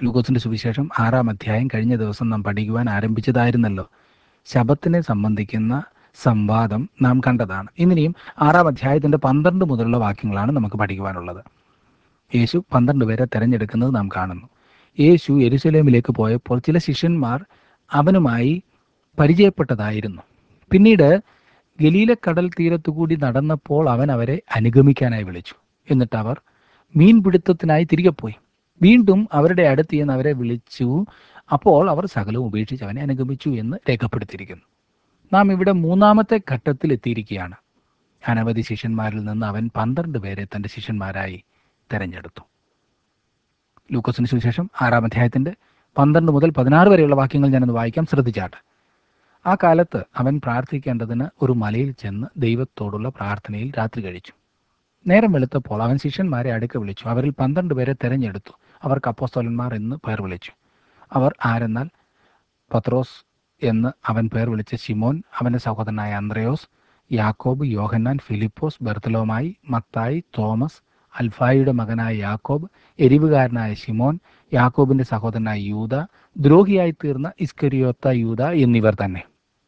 ലൂക്കോസിന്റെ സുവിശേഷം ആറാം അധ്യായം കഴിഞ്ഞ ദിവസം നാം പഠിക്കുവാൻ ആരംഭിച്ചതായിരുന്നല്ലോ ശബത്തിനെ സംബന്ധിക്കുന്ന സംവാദം നാം കണ്ടതാണ് ഇനിയും ആറാം അധ്യായത്തിന്റെ പന്ത്രണ്ട് മുതലുള്ള വാക്യങ്ങളാണ് നമുക്ക് പഠിക്കുവാനുള്ളത് യേശു പന്ത്രണ്ട് പേരെ തെരഞ്ഞെടുക്കുന്നത് നാം കാണുന്നു യേശു എരുസലേമിലേക്ക് പോയപ്പോൾ ചില ശിഷ്യന്മാർ അവനുമായി പരിചയപ്പെട്ടതായിരുന്നു പിന്നീട് ഗലീലക്കടൽ തീരത്തുകൂടി നടന്നപ്പോൾ അവൻ അവരെ അനുഗമിക്കാനായി വിളിച്ചു എന്നിട്ട് അവർ മീൻപിടുത്തത്തിനായി തിരികെ പോയി വീണ്ടും അവരുടെ അടുത്ത് ചെന്ന് അവരെ വിളിച്ചു അപ്പോൾ അവർ സകലവും ഉപേക്ഷിച്ച് അവനെ അനുഗമിച്ചു എന്ന് രേഖപ്പെടുത്തിയിരിക്കുന്നു നാം ഇവിടെ മൂന്നാമത്തെ ഘട്ടത്തിൽ എത്തിയിരിക്കുകയാണ് അനവധി ശിഷ്യന്മാരിൽ നിന്ന് അവൻ പന്ത്രണ്ട് പേരെ തൻ്റെ ശിഷ്യന്മാരായി തെരഞ്ഞെടുത്തു ലൂക്കോസിന് സുവിശേഷം ആറാം അധ്യായത്തിന്റെ പന്ത്രണ്ട് മുതൽ പതിനാറ് വരെയുള്ള വാക്യങ്ങൾ ഞാനൊന്ന് വായിക്കാം ശ്രദ്ധിച്ചാട്ടെ ആ കാലത്ത് അവൻ പ്രാർത്ഥിക്കേണ്ടതിന് ഒരു മലയിൽ ചെന്ന് ദൈവത്തോടുള്ള പ്രാർത്ഥനയിൽ രാത്രി കഴിച്ചു നേരം വെളുത്തപ്പോൾ അവൻ ശിഷ്യന്മാരെ അടുക്ക വിളിച്ചു അവരിൽ പന്ത്രണ്ട് പേരെ തെരഞ്ഞെടുത്തു അവർക്ക് അപ്പോസ്തോലന്മാർ എന്ന് പേർ വിളിച്ചു അവർ ആരെന്നാൽ പത്രോസ് എന്ന് അവൻ പേർ വിളിച്ച ശിമോൻ അവന്റെ സഹോദരനായ അന്ത്രയോസ് യാക്കോബ് യോഹന്നാൻ ഫിലിപ്പോസ് ബർത്തലോമായി മത്തായി തോമസ് അൽഫായിയുടെ മകനായ യാക്കോബ് എരിവുകാരനായ ശിമോൻ യാക്കോബിന്റെ സഹോദരനായ യൂത ദ്രോഹിയായി തീർന്ന ഇസ്കരിയോത്ത യൂത എന്നിവർ തന്നെ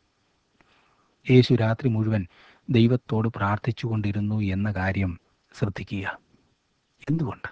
യേശു രാത്രി മുഴുവൻ ദൈവത്തോട് പ്രാർത്ഥിച്ചുകൊണ്ടിരുന്നു എന്ന കാര്യം ശ്രദ്ധിക്കുക എന്തുകൊണ്ട്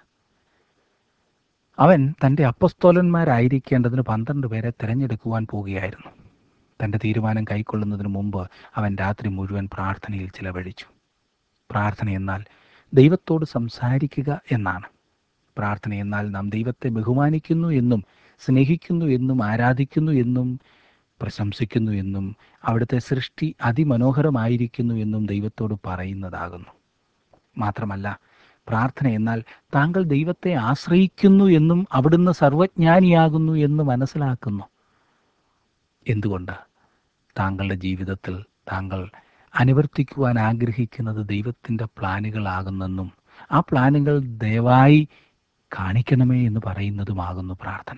അവൻ തൻ്റെ അപ്പസ്തോലന്മാരായിരിക്കേണ്ടതിന് പന്ത്രണ്ട് പേരെ തിരഞ്ഞെടുക്കുവാൻ പോവുകയായിരുന്നു തൻ്റെ തീരുമാനം കൈക്കൊള്ളുന്നതിന് മുമ്പ് അവൻ രാത്രി മുഴുവൻ പ്രാർത്ഥനയിൽ ചിലവഴിച്ചു പ്രാർത്ഥന എന്നാൽ ദൈവത്തോട് സംസാരിക്കുക എന്നാണ് പ്രാർത്ഥന എന്നാൽ നാം ദൈവത്തെ ബഹുമാനിക്കുന്നു എന്നും സ്നേഹിക്കുന്നു എന്നും ആരാധിക്കുന്നു എന്നും പ്രശംസിക്കുന്നു എന്നും അവിടുത്തെ സൃഷ്ടി അതിമനോഹരമായിരിക്കുന്നു എന്നും ദൈവത്തോട് പറയുന്നതാകുന്നു മാത്രമല്ല പ്രാർത്ഥന എന്നാൽ താങ്കൾ ദൈവത്തെ ആശ്രയിക്കുന്നു എന്നും അവിടുന്ന് സർവജ്ഞാനിയാകുന്നു എന്ന് മനസ്സിലാക്കുന്നു എന്തുകൊണ്ട് താങ്കളുടെ ജീവിതത്തിൽ താങ്കൾ അനുവർത്തിക്കുവാൻ ആഗ്രഹിക്കുന്നത് ദൈവത്തിൻ്റെ പ്ലാനുകളാകുന്നെന്നും ആ പ്ലാനുകൾ ദയവായി കാണിക്കണമേ എന്ന് പറയുന്നതുമാകുന്നു പ്രാർത്ഥന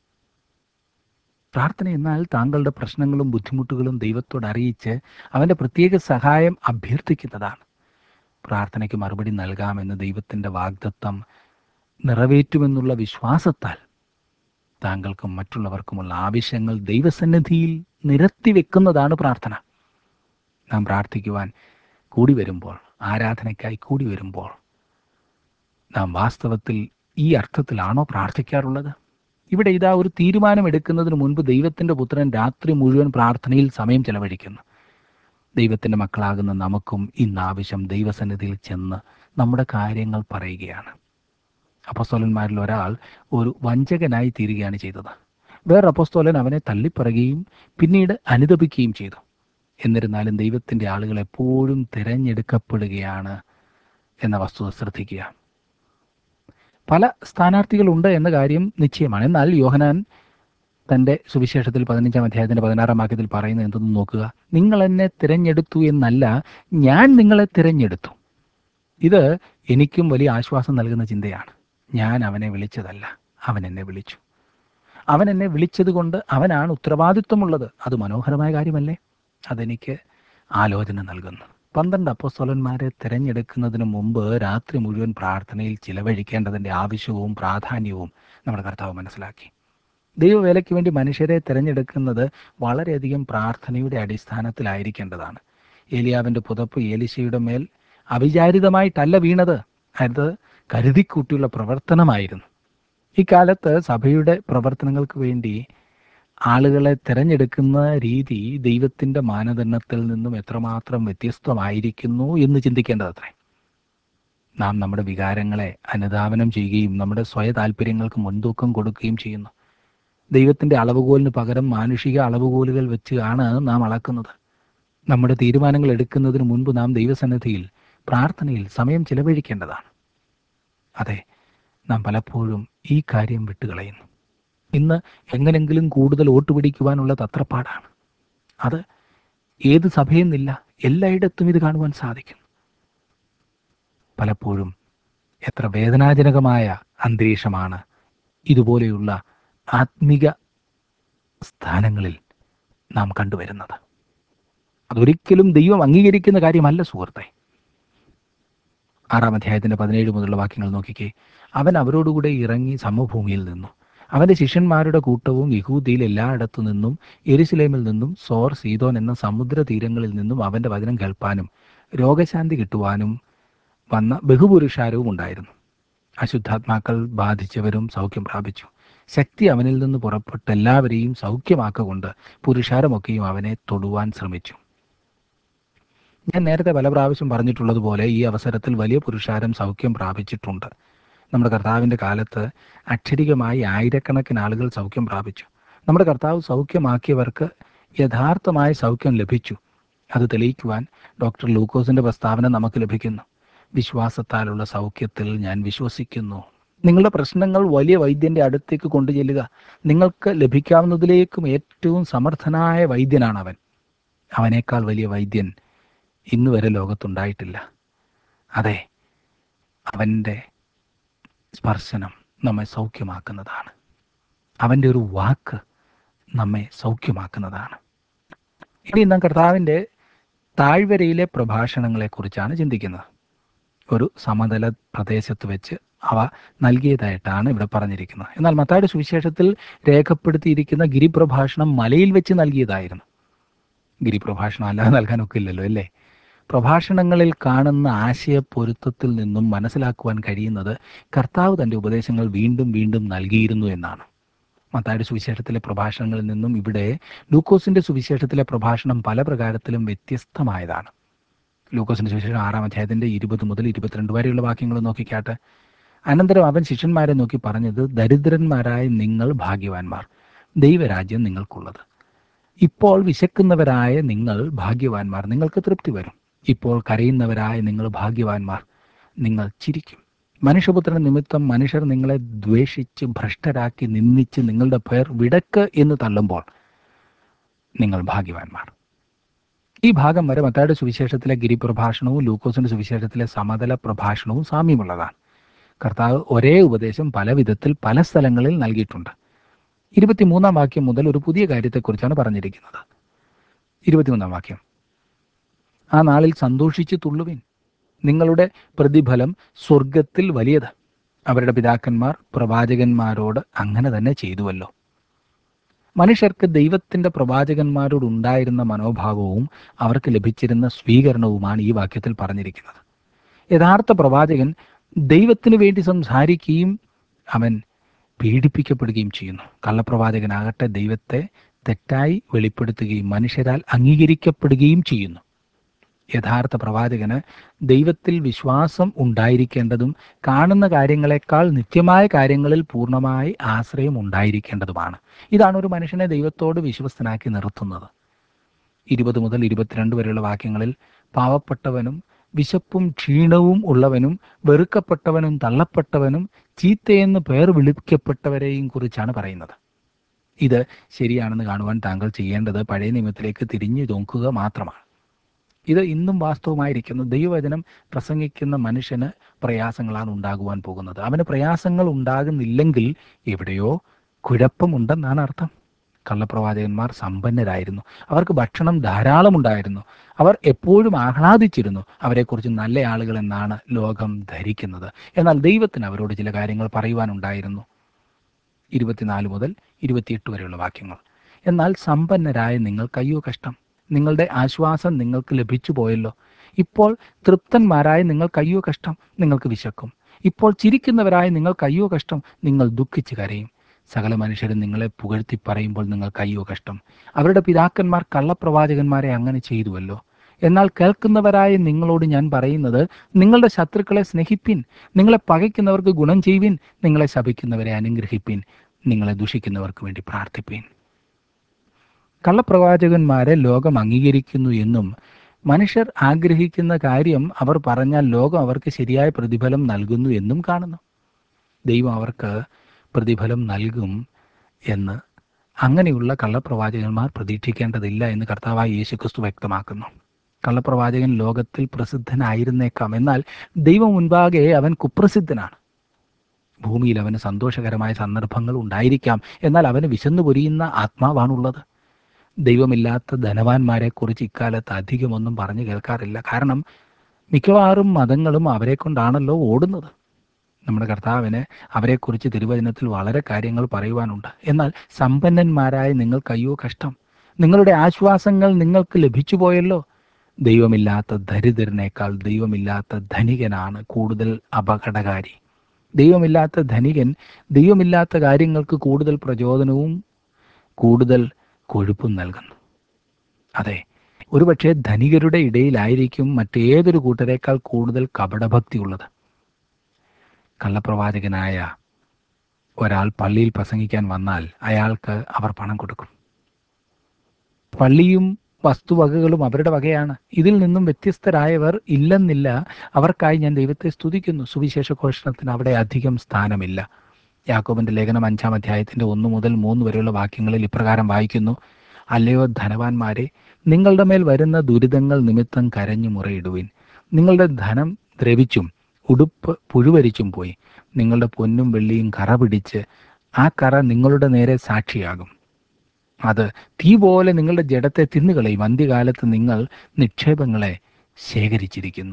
പ്രാർത്ഥന എന്നാൽ താങ്കളുടെ പ്രശ്നങ്ങളും ബുദ്ധിമുട്ടുകളും ദൈവത്തോട് അറിയിച്ച് അവൻ്റെ പ്രത്യേക സഹായം അഭ്യർത്ഥിക്കുന്നതാണ് പ്രാർത്ഥനയ്ക്ക് മറുപടി നൽകാമെന്ന് ദൈവത്തിൻ്റെ വാഗ്ദത്തം നിറവേറ്റുമെന്നുള്ള വിശ്വാസത്താൽ താങ്കൾക്കും മറ്റുള്ളവർക്കുമുള്ള ആവശ്യങ്ങൾ ദൈവസന്നിധിയിൽ നിരത്തി വെക്കുന്നതാണ് പ്രാർത്ഥന നാം പ്രാർത്ഥിക്കുവാൻ കൂടി വരുമ്പോൾ ആരാധനയ്ക്കായി കൂടി വരുമ്പോൾ നാം വാസ്തവത്തിൽ ഈ അർത്ഥത്തിലാണോ പ്രാർത്ഥിക്കാറുള്ളത് ഇവിടെ ഇതാ ഒരു തീരുമാനം എടുക്കുന്നതിന് മുൻപ് ദൈവത്തിൻ്റെ പുത്രൻ രാത്രി മുഴുവൻ പ്രാർത്ഥനയിൽ സമയം ചെലവഴിക്കുന്നു ദൈവത്തിൻ്റെ മക്കളാകുന്ന നമുക്കും ഇന്ന് ആവശ്യം ദൈവസന്നിധിയിൽ ചെന്ന് നമ്മുടെ കാര്യങ്ങൾ പറയുകയാണ് അപ്പസ്തോലന്മാരിൽ ഒരാൾ ഒരു വഞ്ചകനായി തീരുകയാണ് ചെയ്തത് വേറെ അപ്പസ്തോലൻ അവനെ തള്ളിപ്പറയുകയും പിന്നീട് അനുദപിക്കുകയും ചെയ്തു എന്നിരുന്നാലും ദൈവത്തിൻ്റെ ആളുകൾ എപ്പോഴും തിരഞ്ഞെടുക്കപ്പെടുകയാണ് എന്ന വസ്തുത ശ്രദ്ധിക്കുക പല സ്ഥാനാർത്ഥികളുണ്ട് എന്ന കാര്യം നിശ്ചയമാണ് എന്നാൽ യോഹനാൻ തൻ്റെ സുവിശേഷത്തിൽ പതിനഞ്ചാം അധ്യായത്തിൻ്റെ പതിനാറാം വാക്യത്തിൽ പറയുന്നത് എന്തെന്ന് നോക്കുക നിങ്ങൾ എന്നെ തിരഞ്ഞെടുത്തു എന്നല്ല ഞാൻ നിങ്ങളെ തിരഞ്ഞെടുത്തു ഇത് എനിക്കും വലിയ ആശ്വാസം നൽകുന്ന ചിന്തയാണ് ഞാൻ അവനെ വിളിച്ചതല്ല അവൻ എന്നെ വിളിച്ചു അവൻ എന്നെ വിളിച്ചത് കൊണ്ട് അവനാണ് ഉത്തരവാദിത്വമുള്ളത് അത് മനോഹരമായ കാര്യമല്ലേ അതെനിക്ക് ആലോചന നൽകുന്നു പന്ത്രണ്ട് അപ്പോസ്തോലന്മാരെ തിരഞ്ഞെടുക്കുന്നതിന് മുമ്പ് രാത്രി മുഴുവൻ പ്രാർത്ഥനയിൽ ചിലവഴിക്കേണ്ടതിൻ്റെ ആവശ്യവും പ്രാധാന്യവും നമ്മുടെ കർത്താവ് മനസ്സിലാക്കി ദൈവവേലയ്ക്ക് വേണ്ടി മനുഷ്യരെ തിരഞ്ഞെടുക്കുന്നത് വളരെയധികം പ്രാർത്ഥനയുടെ അടിസ്ഥാനത്തിലായിരിക്കേണ്ടതാണ് ഏലിയാവിൻ്റെ പുതപ്പ് ഏലിശയുടെ മേൽ അവിചാരിതമായിട്ടല്ല വീണത് അത് കരുതിക്കൂട്ടിയുള്ള പ്രവർത്തനമായിരുന്നു ഇക്കാലത്ത് സഭയുടെ പ്രവർത്തനങ്ങൾക്ക് വേണ്ടി ആളുകളെ തിരഞ്ഞെടുക്കുന്ന രീതി ദൈവത്തിൻ്റെ മാനദണ്ഡത്തിൽ നിന്നും എത്രമാത്രം വ്യത്യസ്തമായിരിക്കുന്നു എന്ന് ചിന്തിക്കേണ്ടതത്രേ നാം നമ്മുടെ വികാരങ്ങളെ അനുധാവനം ചെയ്യുകയും നമ്മുടെ സ്വയ താല്പര്യങ്ങൾക്ക് മുൻതൂക്കം കൊടുക്കുകയും ചെയ്യുന്നു ദൈവത്തിൻ്റെ അളവുകോലിന് പകരം മാനുഷിക അളവുകോലുകൾ വെച്ചാണ് നാം അളക്കുന്നത് നമ്മുടെ തീരുമാനങ്ങൾ എടുക്കുന്നതിന് മുൻപ് നാം ദൈവസന്നിധിയിൽ പ്രാർത്ഥനയിൽ സമയം ചിലവഴിക്കേണ്ടതാണ് അതെ നാം പലപ്പോഴും ഈ കാര്യം വിട്ടുകളയുന്നു ഇന്ന് എങ്ങനെങ്കിലും കൂടുതൽ വോട്ട് പിടിക്കുവാനുള്ള തത്രപ്പാടാണ് അത് ഏത് സഭയെന്നില്ല എല്ലായിടത്തും ഇത് കാണുവാൻ സാധിക്കും പലപ്പോഴും എത്ര വേദനാജനകമായ അന്തരീക്ഷമാണ് ഇതുപോലെയുള്ള ആത്മിക സ്ഥാനങ്ങളിൽ നാം കണ്ടുവരുന്നത് അതൊരിക്കലും ദൈവം അംഗീകരിക്കുന്ന കാര്യമല്ല സുഹൃത്തെ ആറാം അധ്യായത്തിന്റെ പതിനേഴ് മുതലുള്ള വാക്യങ്ങൾ നോക്കിക്കേ അവൻ അവരോടുകൂടെ ഇറങ്ങി സമഭൂമിയിൽ നിന്നു അവന്റെ ശിഷ്യന്മാരുടെ കൂട്ടവും യഹൂദിയിൽ എല്ലായിടത്തു നിന്നും എരുസലേമിൽ നിന്നും സോർ സീതോൻ എന്ന സമുദ്ര തീരങ്ങളിൽ നിന്നും അവന്റെ വചനം കേൾപ്പാനും രോഗശാന്തി കിട്ടുവാനും വന്ന ബഹുപുരുഷാരവും ഉണ്ടായിരുന്നു അശുദ്ധാത്മാക്കൾ ബാധിച്ചവരും സൗഖ്യം പ്രാപിച്ചു ശക്തി അവനിൽ നിന്ന് പുറപ്പെട്ട് എല്ലാവരെയും സൗഖ്യമാക്കൊണ്ട് പുരുഷാരമൊക്കെയും അവനെ തൊടുവാൻ ശ്രമിച്ചു ഞാൻ നേരത്തെ പല പ്രാവശ്യം പറഞ്ഞിട്ടുള്ളതുപോലെ ഈ അവസരത്തിൽ വലിയ പുരുഷാരം സൗഖ്യം പ്രാപിച്ചിട്ടുണ്ട് നമ്മുടെ കർത്താവിൻ്റെ കാലത്ത് അക്ഷരികമായി ആയിരക്കണക്കിന് ആളുകൾ സൗഖ്യം പ്രാപിച്ചു നമ്മുടെ കർത്താവ് സൗഖ്യമാക്കിയവർക്ക് യഥാർത്ഥമായ സൗഖ്യം ലഭിച്ചു അത് തെളിയിക്കുവാൻ ഡോക്ടർ ലൂക്കോസിന്റെ പ്രസ്താവന നമുക്ക് ലഭിക്കുന്നു വിശ്വാസത്താലുള്ള സൗഖ്യത്തിൽ ഞാൻ വിശ്വസിക്കുന്നു നിങ്ങളുടെ പ്രശ്നങ്ങൾ വലിയ വൈദ്യന്റെ അടുത്തേക്ക് കൊണ്ടുചെല്ലുക നിങ്ങൾക്ക് ലഭിക്കാവുന്നതിലേക്കും ഏറ്റവും സമർത്ഥനായ വൈദ്യനാണ് അവൻ അവനേക്കാൾ വലിയ വൈദ്യൻ ഇന്ന് വരെ ലോകത്തുണ്ടായിട്ടില്ല അതെ അവൻ്റെ സ്പർശനം നമ്മെ സൗഖ്യമാക്കുന്നതാണ് അവൻ്റെ ഒരു വാക്ക് നമ്മെ സൗഖ്യമാക്കുന്നതാണ് ഇനി നാം കർത്താവിൻ്റെ താഴ്വരയിലെ പ്രഭാഷണങ്ങളെക്കുറിച്ചാണ് ചിന്തിക്കുന്നത് ഒരു സമതല പ്രദേശത്ത് വെച്ച് അവ നൽകിയതായിട്ടാണ് ഇവിടെ പറഞ്ഞിരിക്കുന്നത് എന്നാൽ മത്തായുടെ സുവിശേഷത്തിൽ രേഖപ്പെടുത്തിയിരിക്കുന്ന ഗിരിപ്രഭാഷണം മലയിൽ വെച്ച് നൽകിയതായിരുന്നു ഗിരിപ്രഭാഷണം അല്ലാതെ നൽകാനൊക്കെ ഇല്ലല്ലോ അല്ലേ പ്രഭാഷണങ്ങളിൽ കാണുന്ന ആശയപ്പൊരുത്തത്തിൽ നിന്നും മനസ്സിലാക്കുവാൻ കഴിയുന്നത് കർത്താവ് തൻ്റെ ഉപദേശങ്ങൾ വീണ്ടും വീണ്ടും നൽകിയിരുന്നു എന്നാണ് മത്തായുടെ സുവിശേഷത്തിലെ പ്രഭാഷണങ്ങളിൽ നിന്നും ഇവിടെ ലൂക്കോസിന്റെ സുവിശേഷത്തിലെ പ്രഭാഷണം പല പ്രകാരത്തിലും വ്യത്യസ്തമായതാണ് ലൂക്കോസിന്റെ സുവിശേഷം ആറാം അധ്യായത്തിന്റെ ഇരുപത് മുതൽ ഇരുപത്തിരണ്ട് വരെയുള്ള വാക്യങ്ങൾ നോക്കിക്കാട്ടെ അനന്തരം അവൻ ശിഷ്യന്മാരെ നോക്കി പറഞ്ഞത് ദരിദ്രന്മാരായ നിങ്ങൾ ഭാഗ്യവാന്മാർ ദൈവരാജ്യം നിങ്ങൾക്കുള്ളത് ഇപ്പോൾ വിശക്കുന്നവരായ നിങ്ങൾ ഭാഗ്യവാന്മാർ നിങ്ങൾക്ക് തൃപ്തി വരും ഇപ്പോൾ കരയുന്നവരായ നിങ്ങൾ ഭാഗ്യവാന്മാർ നിങ്ങൾ ചിരിക്കും മനുഷ്യപുത്രൻ നിമിത്തം മനുഷ്യർ നിങ്ങളെ ദ്വേഷിച്ച് ഭ്രഷ്ടരാക്കി നിന്ദിച്ച് നിങ്ങളുടെ പേർ വിടക്ക് എന്ന് തള്ളുമ്പോൾ നിങ്ങൾ ഭാഗ്യവാന്മാർ ഈ ഭാഗം വരെ മത്തായുടെ സുവിശേഷത്തിലെ ഗിരിപ്രഭാഷണവും ലൂക്കോസിന്റെ സുവിശേഷത്തിലെ സമതല പ്രഭാഷണവും സാമ്യമുള്ളതാണ് കർത്താവ് ഒരേ ഉപദേശം പല വിധത്തിൽ പല സ്ഥലങ്ങളിൽ നൽകിയിട്ടുണ്ട് ഇരുപത്തിമൂന്നാം വാക്യം മുതൽ ഒരു പുതിയ കാര്യത്തെക്കുറിച്ചാണ് പറഞ്ഞിരിക്കുന്നത് ഇരുപത്തിമൂന്നാം വാക്യം ആ നാളിൽ സന്തോഷിച്ച് തുള്ളുവിൻ നിങ്ങളുടെ പ്രതിഫലം സ്വർഗത്തിൽ വലിയത് അവരുടെ പിതാക്കന്മാർ പ്രവാചകന്മാരോട് അങ്ങനെ തന്നെ ചെയ്തുവല്ലോ മനുഷ്യർക്ക് ദൈവത്തിന്റെ പ്രവാചകന്മാരോട് ഉണ്ടായിരുന്ന മനോഭാവവും അവർക്ക് ലഭിച്ചിരുന്ന സ്വീകരണവുമാണ് ഈ വാക്യത്തിൽ പറഞ്ഞിരിക്കുന്നത് യഥാർത്ഥ പ്രവാചകൻ ദൈവത്തിന് വേണ്ടി സംസാരിക്കുകയും അവൻ പീഡിപ്പിക്കപ്പെടുകയും ചെയ്യുന്നു കള്ളപ്രവാചകനാകട്ടെ ദൈവത്തെ തെറ്റായി വെളിപ്പെടുത്തുകയും മനുഷ്യരാൽ അംഗീകരിക്കപ്പെടുകയും ചെയ്യുന്നു യഥാർത്ഥ പ്രവാചകന് ദൈവത്തിൽ വിശ്വാസം ഉണ്ടായിരിക്കേണ്ടതും കാണുന്ന കാര്യങ്ങളെക്കാൾ നിത്യമായ കാര്യങ്ങളിൽ പൂർണ്ണമായി ആശ്രയം ഉണ്ടായിരിക്കേണ്ടതുമാണ് ഇതാണ് ഒരു മനുഷ്യനെ ദൈവത്തോട് വിശ്വസ്തനാക്കി നിർത്തുന്നത് ഇരുപത് മുതൽ ഇരുപത്തിരണ്ട് വരെയുള്ള വാക്യങ്ങളിൽ പാവപ്പെട്ടവനും വിശപ്പും ക്ഷീണവും ഉള്ളവനും വെറുക്കപ്പെട്ടവനും തള്ളപ്പെട്ടവനും ചീത്തയെന്ന് പേർ വിളിക്കപ്പെട്ടവരെയും കുറിച്ചാണ് പറയുന്നത് ഇത് ശരിയാണെന്ന് കാണുവാൻ താങ്കൾ ചെയ്യേണ്ടത് പഴയ നിയമത്തിലേക്ക് തിരിഞ്ഞു നോക്കുക മാത്രമാണ് ഇത് ഇന്നും വാസ്തവമായിരിക്കുന്നു ദൈവവചനം പ്രസംഗിക്കുന്ന മനുഷ്യന് പ്രയാസങ്ങളാണ് ഉണ്ടാകുവാൻ പോകുന്നത് അവന് പ്രയാസങ്ങൾ ഉണ്ടാകുന്നില്ലെങ്കിൽ എവിടെയോ കുഴപ്പമുണ്ടെന്നാണ് അർത്ഥം കള്ളപ്രവാചകന്മാർ സമ്പന്നരായിരുന്നു അവർക്ക് ഭക്ഷണം ധാരാളം ഉണ്ടായിരുന്നു അവർ എപ്പോഴും ആഹ്ലാദിച്ചിരുന്നു അവരെക്കുറിച്ച് നല്ല ആളുകൾ എന്നാണ് ലോകം ധരിക്കുന്നത് എന്നാൽ ദൈവത്തിന് അവരോട് ചില കാര്യങ്ങൾ പറയുവാനുണ്ടായിരുന്നു ഇരുപത്തിനാല് മുതൽ ഇരുപത്തിയെട്ട് വരെയുള്ള വാക്യങ്ങൾ എന്നാൽ സമ്പന്നരായ നിങ്ങൾക്ക് അയ്യോ കഷ്ടം നിങ്ങളുടെ ആശ്വാസം നിങ്ങൾക്ക് ലഭിച്ചു പോയല്ലോ ഇപ്പോൾ തൃപ്തന്മാരായ നിങ്ങൾക്ക് അയ്യോ കഷ്ടം നിങ്ങൾക്ക് വിശക്കും ഇപ്പോൾ ചിരിക്കുന്നവരായ നിങ്ങൾക്ക് അയ്യോ കഷ്ടം നിങ്ങൾ ദുഃഖിച്ച് കരയും സകല മനുഷ്യരും നിങ്ങളെ പുകഴ്ത്തി പറയുമ്പോൾ നിങ്ങൾക്ക് അയ്യോ കഷ്ടം അവരുടെ പിതാക്കന്മാർ കള്ളപ്രവാചകന്മാരെ അങ്ങനെ ചെയ്തുവല്ലോ എന്നാൽ കേൾക്കുന്നവരായ നിങ്ങളോട് ഞാൻ പറയുന്നത് നിങ്ങളുടെ ശത്രുക്കളെ സ്നേഹിപ്പിൻ നിങ്ങളെ പകയ്ക്കുന്നവർക്ക് ഗുണം ചെയ്യുവിൻ നിങ്ങളെ ശപിക്കുന്നവരെ അനുഗ്രഹിപ്പിൻ നിങ്ങളെ ദുഷിക്കുന്നവർക്ക് വേണ്ടി പ്രാർത്ഥിപ്പിൻ കള്ളപ്രവാചകന്മാരെ ലോകം അംഗീകരിക്കുന്നു എന്നും മനുഷ്യർ ആഗ്രഹിക്കുന്ന കാര്യം അവർ പറഞ്ഞാൽ ലോകം അവർക്ക് ശരിയായ പ്രതിഫലം നൽകുന്നു എന്നും കാണുന്നു ദൈവം അവർക്ക് പ്രതിഫലം നൽകും എന്ന് അങ്ങനെയുള്ള കള്ളപ്രവാചകന്മാർ പ്രതീക്ഷിക്കേണ്ടതില്ല എന്ന് കർത്താവായ യേശുക്രിസ്തു വ്യക്തമാക്കുന്നു കള്ളപ്രവാചകൻ ലോകത്തിൽ പ്രസിദ്ധനായിരുന്നേക്കാം എന്നാൽ ദൈവം മുൻപാകെ അവൻ കുപ്രസിദ്ധനാണ് ഭൂമിയിൽ അവന് സന്തോഷകരമായ സന്ദർഭങ്ങൾ ഉണ്ടായിരിക്കാം എന്നാൽ അവന് വിശന്നു പൊരിയുന്ന ആത്മാവാണുള്ളത് ദൈവമില്ലാത്ത ധനവാന്മാരെ കുറിച്ച് ഇക്കാലത്ത് അധികമൊന്നും പറഞ്ഞു കേൾക്കാറില്ല കാരണം മിക്കവാറും മതങ്ങളും അവരെ കൊണ്ടാണല്ലോ ഓടുന്നത് നമ്മുടെ കർത്താവിന് അവരെക്കുറിച്ച് തിരുവചനത്തിൽ വളരെ കാര്യങ്ങൾ പറയുവാനുണ്ട് എന്നാൽ സമ്പന്നന്മാരായ നിങ്ങൾക്ക് അയ്യോ കഷ്ടം നിങ്ങളുടെ ആശ്വാസങ്ങൾ നിങ്ങൾക്ക് ലഭിച്ചു പോയല്ലോ ദൈവമില്ലാത്ത ദരിദ്രനേക്കാൾ ദൈവമില്ലാത്ത ധനികനാണ് കൂടുതൽ അപകടകാരി ദൈവമില്ലാത്ത ധനികൻ ദൈവമില്ലാത്ത കാര്യങ്ങൾക്ക് കൂടുതൽ പ്രചോദനവും കൂടുതൽ കൊഴുപ്പും നൽകുന്നു അതെ ഒരുപക്ഷെ ധനികരുടെ ഇടയിലായിരിക്കും മറ്റേതൊരു കൂട്ടരേക്കാൾ കൂടുതൽ കപടഭക്തിയുള്ളത് കള്ളപ്രവാചകനായ ഒരാൾ പള്ളിയിൽ പ്രസംഗിക്കാൻ വന്നാൽ അയാൾക്ക് അവർ പണം കൊടുക്കും പള്ളിയും വസ്തുവകകളും അവരുടെ വകയാണ് ഇതിൽ നിന്നും വ്യത്യസ്തരായവർ ഇല്ലെന്നില്ല അവർക്കായി ഞാൻ ദൈവത്തെ സ്തുതിക്കുന്നു സുവിശേഷ ഘോഷണത്തിന് അവിടെ അധികം സ്ഥാനമില്ല യാക്കോബിന്റെ ലേഖനം അഞ്ചാം അധ്യായത്തിന്റെ ഒന്ന് മുതൽ മൂന്ന് വരെയുള്ള വാക്യങ്ങളിൽ ഇപ്രകാരം വായിക്കുന്നു അല്ലയോ ധനവാന്മാരെ നിങ്ങളുടെ മേൽ വരുന്ന ദുരിതങ്ങൾ നിമിത്തം കരഞ്ഞു മുറയിടുവിൻ നിങ്ങളുടെ ധനം ദ്രവിച്ചും ഉടുപ്പ് പുഴുവരിച്ചും പോയി നിങ്ങളുടെ പൊന്നും വെള്ളിയും കറ പിടിച്ച് ആ കറ നിങ്ങളുടെ നേരെ സാക്ഷിയാകും അത് തീ പോലെ നിങ്ങളുടെ ജഡത്തെ തിന്നുകളയും അന്ത്യകാലത്ത് നിങ്ങൾ നിക്ഷേപങ്ങളെ ശേഖരിച്ചിരിക്കുന്നു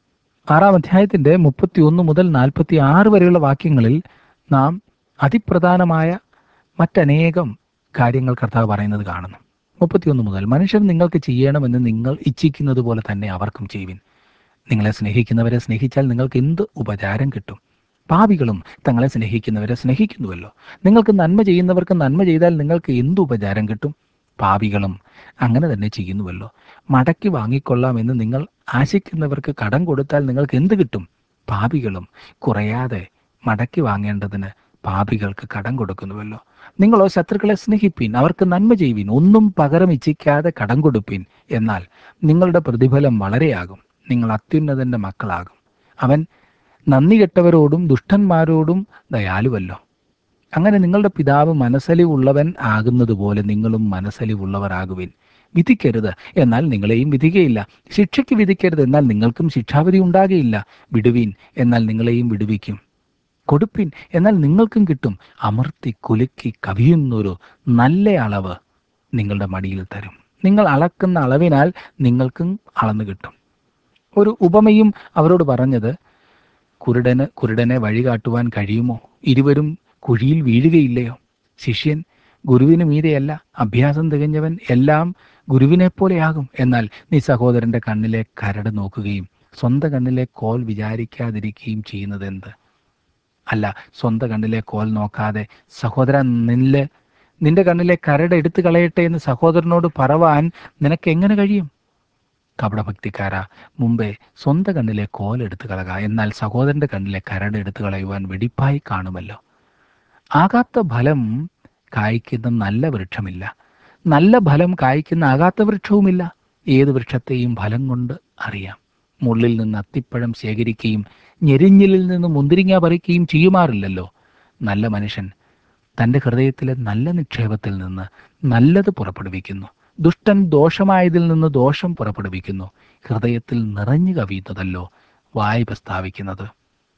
ആറാം അധ്യായത്തിന്റെ മുപ്പത്തി ഒന്ന് മുതൽ നാൽപ്പത്തി ആറ് വരെയുള്ള വാക്യങ്ങളിൽ നാം അതിപ്രധാനമായ മറ്റനേകം കാര്യങ്ങൾ കർത്താവ് പറയുന്നത് കാണുന്നു മുപ്പത്തിയൊന്ന് മുതൽ മനുഷ്യർ നിങ്ങൾക്ക് ചെയ്യണമെന്ന് നിങ്ങൾ ഇച്ഛിക്കുന്നത് പോലെ തന്നെ അവർക്കും ചെയ്യുവിൻ നിങ്ങളെ സ്നേഹിക്കുന്നവരെ സ്നേഹിച്ചാൽ നിങ്ങൾക്ക് എന്ത് ഉപചാരം കിട്ടും പാപികളും തങ്ങളെ സ്നേഹിക്കുന്നവരെ സ്നേഹിക്കുന്നുവല്ലോ നിങ്ങൾക്ക് നന്മ ചെയ്യുന്നവർക്ക് നന്മ ചെയ്താൽ നിങ്ങൾക്ക് എന്ത് ഉപചാരം കിട്ടും പാപികളും അങ്ങനെ തന്നെ ചെയ്യുന്നുവല്ലോ മടക്കി വാങ്ങിക്കൊള്ളാം എന്ന് നിങ്ങൾ ആശിക്കുന്നവർക്ക് കടം കൊടുത്താൽ നിങ്ങൾക്ക് എന്ത് കിട്ടും പാപികളും കുറയാതെ മടക്കി വാങ്ങേണ്ടതിന് പാപികൾക്ക് കടം കൊടുക്കുന്നുവല്ലോ നിങ്ങളോ ശത്രുക്കളെ സ്നേഹിപ്പിൻ അവർക്ക് നന്മ ചെയ്യുവിൻ ഒന്നും പകരം ഇച്ഛിക്കാതെ കടം കൊടുപ്പിൻ എന്നാൽ നിങ്ങളുടെ പ്രതിഫലം വളരെയാകും നിങ്ങൾ അത്യുന്നതന്റെ മക്കളാകും അവൻ നന്ദി കെട്ടവരോടും ദുഷ്ടന്മാരോടും ദയാലുവല്ലോ അങ്ങനെ നിങ്ങളുടെ പിതാവ് മനസ്സലിവുള്ളവൻ ആകുന്നതുപോലെ നിങ്ങളും മനസ്സലിവുള്ളവർ ആകുവിൻ വിധിക്കരുത് എന്നാൽ നിങ്ങളെയും വിധിക്കയില്ല ശിക്ഷയ്ക്ക് വിധിക്കരുത് എന്നാൽ നിങ്ങൾക്കും ശിക്ഷാവിധി ഉണ്ടാകുകയില്ല വിടുവീൻ എന്നാൽ നിങ്ങളെയും വിടുവിക്കും കൊടുപ്പിൻ എന്നാൽ നിങ്ങൾക്കും കിട്ടും അമർത്തി കുലുക്കി കവിയുന്നൊരു നല്ല അളവ് നിങ്ങളുടെ മടിയിൽ തരും നിങ്ങൾ അളക്കുന്ന അളവിനാൽ നിങ്ങൾക്കും അളന്നു കിട്ടും ഒരു ഉപമയും അവരോട് പറഞ്ഞത് കുരുടന് കുരുടനെ വഴി കാട്ടുവാൻ കഴിയുമോ ഇരുവരും കുഴിയിൽ വീഴുകയില്ലയോ ശിഷ്യൻ ഗുരുവിന് മീതെയല്ല അഭ്യാസം തികഞ്ഞവൻ എല്ലാം ഗുരുവിനെ പോലെയാകും എന്നാൽ നീ സഹോദരന്റെ കണ്ണിലെ കരട് നോക്കുകയും സ്വന്തം കണ്ണിലെ കോൽ വിചാരിക്കാതിരിക്കുകയും ചെയ്യുന്നത് എന്ത് അല്ല സ്വന്തം കണ്ണിലെ കോൽ നോക്കാതെ സഹോദര നിന്നിലെ നിന്റെ കണ്ണിലെ കരട് എടുത്തു കളയട്ടെ എന്ന് സഹോദരനോട് പറവാൻ നിനക്ക് എങ്ങനെ കഴിയും കപടഭക്തിക്കാര മുമ്പേ സ്വന്തം കണ്ണിലെ കോൽ എടുത്തു കളക എന്നാൽ സഹോദരന്റെ കണ്ണിലെ കരട് എടുത്തു കളയുവാൻ വെടിപ്പായി കാണുമല്ലോ ആകാത്ത ഫലം കായ്ക്കുന്ന നല്ല വൃക്ഷമില്ല നല്ല ഫലം കായ്ക്കുന്ന ആകാത്ത വൃക്ഷവുമില്ല ഏത് വൃക്ഷത്തെയും ഫലം കൊണ്ട് അറിയാം മുള്ളിൽ നിന്ന് അത്തിപ്പഴം ശേഖരിക്കുകയും ഞെരിഞ്ഞിലിൽ നിന്ന് മുന്തിരിങ്ങ പറിക്കുകയും ചെയ്യുമാറില്ലല്ലോ നല്ല മനുഷ്യൻ തൻ്റെ ഹൃദയത്തിലെ നല്ല നിക്ഷേപത്തിൽ നിന്ന് നല്ലത് പുറപ്പെടുവിക്കുന്നു ദുഷ്ടൻ ദോഷമായതിൽ നിന്ന് ദോഷം പുറപ്പെടുവിക്കുന്നു ഹൃദയത്തിൽ നിറഞ്ഞു കവിയുന്നതല്ലോ വായ് പ്രസ്താവിക്കുന്നത്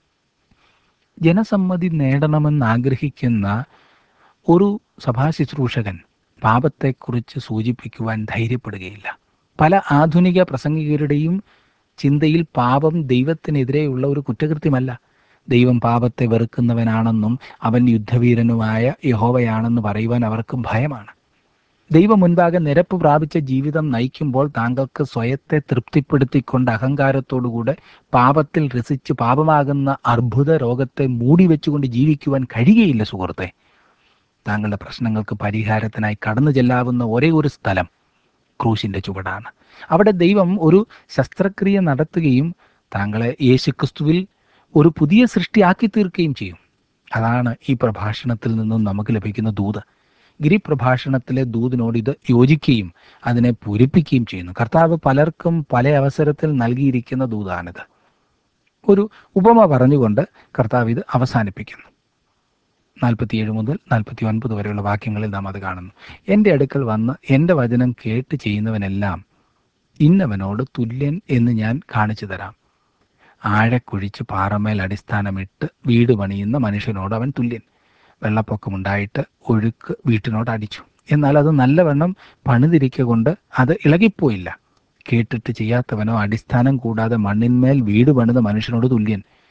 ജനസമ്മതി നേടണമെന്ന് ആഗ്രഹിക്കുന്ന ഒരു സഭാശുശ്രൂഷകൻ പാപത്തെക്കുറിച്ച് സൂചിപ്പിക്കുവാൻ ധൈര്യപ്പെടുകയില്ല പല ആധുനിക പ്രസംഗികരുടെയും ചിന്തയിൽ പാപം ദൈവത്തിനെതിരെയുള്ള ഒരു കുറ്റകൃത്യമല്ല ദൈവം പാപത്തെ വെറുക്കുന്നവനാണെന്നും അവൻ യുദ്ധവീരനുമായ യഹോവയാണെന്ന് പറയുവാൻ അവർക്ക് ഭയമാണ് ദൈവം മുൻപാകെ നിരപ്പ് പ്രാപിച്ച ജീവിതം നയിക്കുമ്പോൾ താങ്കൾക്ക് സ്വയത്തെ തൃപ്തിപ്പെടുത്തിക്കൊണ്ട് അഹങ്കാരത്തോടുകൂടെ പാപത്തിൽ രസിച്ച് പാപമാകുന്ന അർബുദ രോഗത്തെ മൂടി വെച്ചുകൊണ്ട് ജീവിക്കുവാൻ കഴിയുകയില്ല സുഹൃത്തെ താങ്കളുടെ പ്രശ്നങ്ങൾക്ക് പരിഹാരത്തിനായി കടന്നു ചെല്ലാവുന്ന ഒരേ ഒരു സ്ഥലം ക്രൂശിന്റെ ചുവടാണ് അവിടെ ദൈവം ഒരു ശസ്ത്രക്രിയ നടത്തുകയും താങ്കളെ യേശുക്രിസ്തുവിൽ ഒരു പുതിയ സൃഷ്ടിയാക്കി തീർക്കുകയും ചെയ്യും അതാണ് ഈ പ്രഭാഷണത്തിൽ നിന്നും നമുക്ക് ലഭിക്കുന്ന ദൂത് ഗിരിപ്രഭാഷണത്തിലെ ദൂതിനോട് ഇത് യോജിക്കുകയും അതിനെ പൂരിപ്പിക്കുകയും ചെയ്യുന്നു കർത്താവ് പലർക്കും പല അവസരത്തിൽ നൽകിയിരിക്കുന്ന ദൂതാണിത് ഒരു ഉപമ പറഞ്ഞുകൊണ്ട് കർത്താവ് ഇത് അവസാനിപ്പിക്കുന്നു നാൽപ്പത്തിയേഴ് മുതൽ നാൽപ്പത്തി ഒൻപത് വരെയുള്ള വാക്യങ്ങളിൽ നാം അത് കാണുന്നു എൻ്റെ അടുക്കൽ വന്ന് എൻ്റെ വചനം കേട്ട് ചെയ്യുന്നവനെല്ലാം ഇന്നവനോട് തുല്യൻ എന്ന് ഞാൻ കാണിച്ചു തരാം ആഴക്കുഴിച്ച് പാറമേൽ അടിസ്ഥാനമിട്ട് വീട് പണിയുന്ന മനുഷ്യനോട് അവൻ തുല്യൻ വെള്ളപ്പൊക്കമുണ്ടായിട്ട് ഒഴുക്ക് വീട്ടിനോട് അടിച്ചു എന്നാൽ അത് നല്ലവണ്ണം പണിതിരിക്ക കൊണ്ട് അത് ഇളകിപ്പോയില്ല കേട്ടിട്ട് ചെയ്യാത്തവനോ അടിസ്ഥാനം കൂടാതെ മണ്ണിന്മേൽ വീട് പണിത മനുഷ്യനോട് തുല്യൻ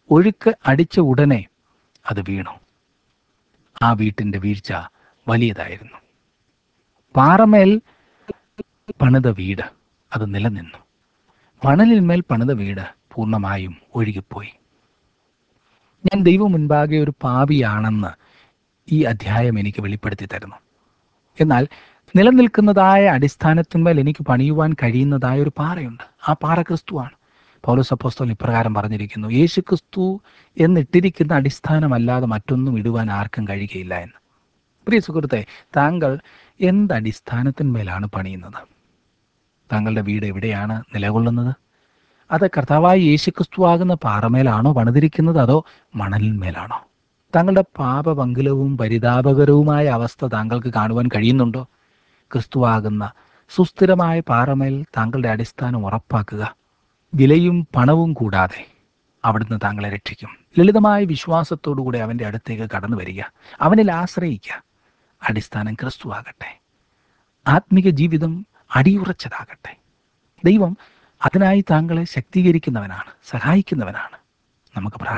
ഒഴുക്ക് അടിച്ച ഉടനെ അത് വീണു ആ വീട്ടിൻ്റെ വീഴ്ച വലിയതായിരുന്നു പാറമേൽ പണിത വീട് അത് നിലനിന്നു മണലിന്മേൽ പണിത വീട് പൂർണ്ണമായും ഒഴുകിപ്പോയി ഞാൻ ദൈവം മുൻപാകെ ഒരു പാപിയാണെന്ന് ഈ അധ്യായം എനിക്ക് വെളിപ്പെടുത്തി തരുന്നു എന്നാൽ നിലനിൽക്കുന്നതായ അടിസ്ഥാനത്തിന്മേൽ എനിക്ക് പണിയുവാൻ കഴിയുന്നതായ ഒരു പാറയുണ്ട് ആ പാറ ക്രിസ്തുവാണ് പൗലോസ് അപ്പോസ്തലൻ ഇപ്രകാരം പറഞ്ഞിരിക്കുന്നു യേശു ക്രിസ്തു എന്നിട്ടിരിക്കുന്ന അടിസ്ഥാനമല്ലാതെ മറ്റൊന്നും ഇടുവാൻ ആർക്കും കഴിയുകയില്ല എന്ന് പ്രിയ സുഹൃത്തെ താങ്കൾ എന്ത് അടിസ്ഥാനത്തിന്മേലാണ് പണിയുന്നത് താങ്കളുടെ വീട് എവിടെയാണ് നിലകൊള്ളുന്നത് അത് കർത്താവായ യേശുക്രിസ്തു ആകുന്ന പാറമേലാണോ പണിതിരിക്കുന്നത് അതോ മണലിന്മേലാണോ താങ്കളുടെ പാപപങ്കിലവും പരിതാപകരവുമായ അവസ്ഥ താങ്കൾക്ക് കാണുവാൻ കഴിയുന്നുണ്ടോ ക്രിസ്തുവാകുന്ന സുസ്ഥിരമായ പാറമേൽ താങ്കളുടെ അടിസ്ഥാനം ഉറപ്പാക്കുക വിലയും പണവും കൂടാതെ അവിടുന്ന് താങ്കളെ രക്ഷിക്കും ലളിതമായ വിശ്വാസത്തോടുകൂടി അവൻ്റെ അടുത്തേക്ക് കടന്നു വരിക അവനിൽ ആശ്രയിക്കുക അടിസ്ഥാനം ക്രിസ്തുവാകട്ടെ ആത്മിക ജീവിതം അടിയുറച്ചതാകട്ടെ ദൈവം അതിനായി താങ്കളെ ശക്തീകരിക്കുന്നവനാണ് സഹായിക്കുന്നവനാണ് നമുക്ക് പ്രാർത്ഥിക്കാം